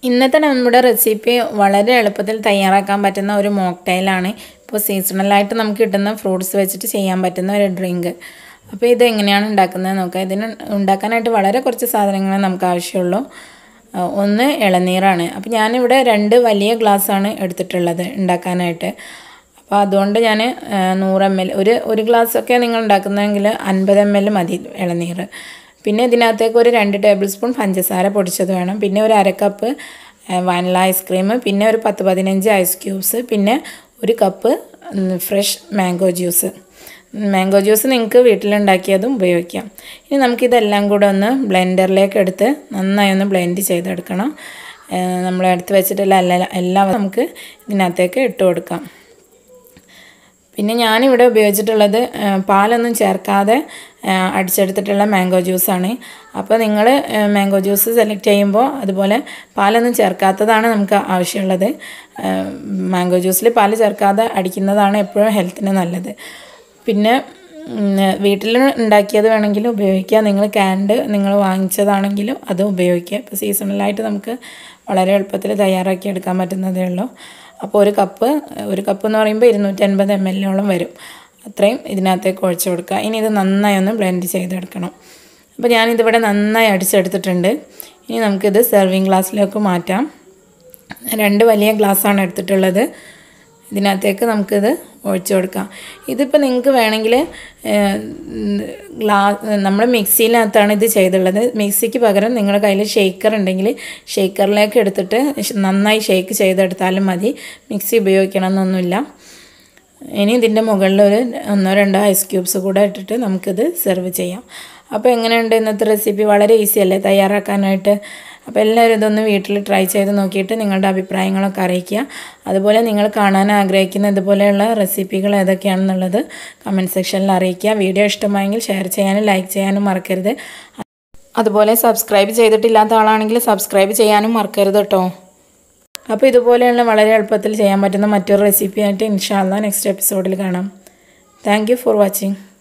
ഇന്നത്തെ നമ്മുടെ റെസിപ്പി വളരെ എളുപ്പത്തിൽ തയ്യാറാക്കാൻ പറ്റുന്ന ഒരു മോക്ടെയിലാണ് ഇപ്പോൾ സീസണലായിട്ട് നമുക്ക് കിട്ടുന്ന ഫ്രൂട്ട്സ് വെച്ചിട്ട് ചെയ്യാൻ പറ്റുന്ന ഒരു ഡ്രിങ്ക് അപ്പോൾ ഇത് എങ്ങനെയാണ് ഉണ്ടാക്കുന്നത് നോക്കാം ഇതിന് ഉണ്ടാക്കാനായിട്ട് വളരെ കുറച്ച് സാധനങ്ങളെ നമുക്ക് ആവശ്യമുള്ളൂ ആ, ഒന്ന് ഇളനീറാണ് അപ്പോൾ ഞാനിവിടെ രണ്ട് വലിയ ഗ്ലാസ്സാണ് എടുത്തിട്ടുള്ളത് ഉണ്ടാക്കാനായിട്ട് അപ്പോൾ അതുകൊണ്ട് ഞാൻ നൂറ് എം എൽ ഒരു ഒരു ഗ്ലാസ്സൊക്കെ നിങ്ങൾ ഉണ്ടാക്കുന്നതെങ്കിൽ അൻപത് എം എൽ മതി ഇളനീർ പിന്നെ ഇതിനകത്തേക്ക് ഒരു രണ്ട് ടേബിൾ സ്പൂൺ പഞ്ചസാര പൊടിച്ചത് വേണം പിന്നെ ഒരു അര കപ്പ് വാനില ഐസ്ക്രീം പിന്നെ ഒരു പത്ത് പതിനഞ്ച് ഐസ് ക്യൂബ്സ് പിന്നെ ഒരു cup fresh mango juice mango juice നിങ്ങൾക്ക് വീട്ടിലുണ്ടാക്കിയതും ഉപയോഗിക്കാം ഇനി നമുക്കിതെല്ലാം കൂടെ ഒന്ന് ബ്ലെൻഡറിലേക്ക് എടുത്ത് നന്നായി ഒന്ന് ബ്ലെൻഡ് ചെയ്തെടുക്കണം നമ്മൾ എടുത്ത് വെച്ചിട്ടുള്ള എല്ലാ എല്ലാം നമുക്ക് ഇതിനകത്തേക്ക് ഇട്ട് കൊടുക്കാം പിന്നെ ഞാനിവിടെ ഉപയോഗിച്ചിട്ടുള്ളത് ആ, പാലൊന്നും ചേർക്കാതെ ആ, അടിച്ചെടുത്തിട്ടുള്ള മാംഗോ ജ്യൂസാണ് അപ്പോൾ നിങ്ങൾ മാംഗോ ജ്യൂസ് സെലക്ട് ചെയ്യുമ്പോൾ അതുപോലെ പാലൊന്നും ചേർക്കാത്തതാണ് നമുക്ക് ആവശ്യമുള്ളത് ആ, മാംഗോ ജ്യൂസിൽ പാൽ ചേർക്കാതെ അടിക്കുന്നതാണ് എപ്പോഴും ഹെൽത്തിന് നല്ലത് പിന്നെ വീട്ടിൽ ഉണ്ടാക്കിയത് വേണമെങ്കിലും ഉപയോഗിക്കാം നിങ്ങൾ ക്യാൻഡ് നിങ്ങൾ വാങ്ങിച്ചതാണെങ്കിലും അതും ഉപയോഗിക്കാം ഇപ്പോൾ സീസണലായിട്ട് നമുക്ക് വളരെ എളുപ്പത്തിൽ തയ്യാറാക്കി എടുക്കാൻ പറ്റുന്നതേ ഉള്ളൂ അപ്പോൾ ഒരു കപ്പ് ഒരു കപ്പ് എന്ന് പറയുമ്പോൾ ഇരുന്നൂറ്റൻപത് എം എല്ലോളം വരും അത്രയും ഇതിനകത്തേക്ക് ഒഴിച്ചു കൊടുക്കുക ഇനി ഇത് നന്നായി ഒന്ന് ബ്ലെൻഡ് ചെയ്തെടുക്കണം അപ്പോൾ ഞാനിതിവിടെ നന്നായി അടിച്ചെടുത്തിട്ടുണ്ട് ഇനി നമുക്കിത് സെർവിങ് ഗ്ലാസ്സിലേക്ക് മാറ്റാം രണ്ട് വലിയ ഗ്ലാസ്സാണ് എടുത്തിട്ടുള്ളത് ഇതിനകത്തേക്ക് നമുക്കിത് ഒഴിച്ചു കൊടുക്കാം ഇതിപ്പോൾ നിങ്ങൾക്ക് വേണമെങ്കിൽ ഗ്ലാ നമ്മൾ മിക്സിയിനകത്താണ് ഇത് ചെയ്തുള്ളത് മിക്സിക്ക് പകരം നിങ്ങളുടെ കയ്യിൽ ഷേക്കർ ഉണ്ടെങ്കിൽ ഷേക്കറിലേക്ക് എടുത്തിട്ട് ഷ് നന്നായി ഷേക്ക് ചെയ്തെടുത്താലും മതി മിക്സി ഉപയോഗിക്കണം എന്നൊന്നുമില്ല ഇനി ഇതിൻ്റെ മുകളിൽ ഒരു ഒന്നോ രണ്ടോ ഐസ് ക്യൂബ്സ് കൂടെ ഇട്ടിട്ട് നമുക്കിത് സെർവ് ചെയ്യാം അപ്പോൾ എങ്ങനെയുണ്ട് ഇന്നത്തെ റെസിപ്പി വളരെ ഈസി അല്ലേ തയ്യാറാക്കാനായിട്ട് അപ്പോൾ എല്ലാവരും ഇതൊന്ന് വീട്ടിൽ ട്രൈ ചെയ്ത് നോക്കിയിട്ട് നിങ്ങളുടെ അഭിപ്രായങ്ങളൊക്കെ അറിയിക്കുക അതുപോലെ നിങ്ങൾ കാണാൻ ആഗ്രഹിക്കുന്ന ഇതുപോലെയുള്ള റെസിപ്പികൾ ഏതൊക്കെയാണെന്നുള്ളത് കമൻറ്റ് സെക്ഷനിൽ അറിയിക്കുക വീഡിയോ ഇഷ്ടമായെങ്കിൽ ഷെയർ ചെയ്യാനും ലൈക്ക് ചെയ്യാനും മറക്കരുത് അതുപോലെ സബ്സ്ക്രൈബ് ചെയ്തിട്ടില്ലാത്ത ആളാണെങ്കിൽ സബ്സ്ക്രൈബ് ചെയ്യാനും മറക്കരുത് കേട്ടോ അപ്പോൾ ഇതുപോലെയുള്ള വളരെ എളുപ്പത്തിൽ ചെയ്യാൻ പറ്റുന്ന മറ്റൊരു റെസിപ്പിയായിട്ട് ഇൻഷാല്ല നെക്സ്റ്റ് എപ്പിസോഡിൽ കാണാം താങ്ക് യു ഫോർ വാച്ചിങ്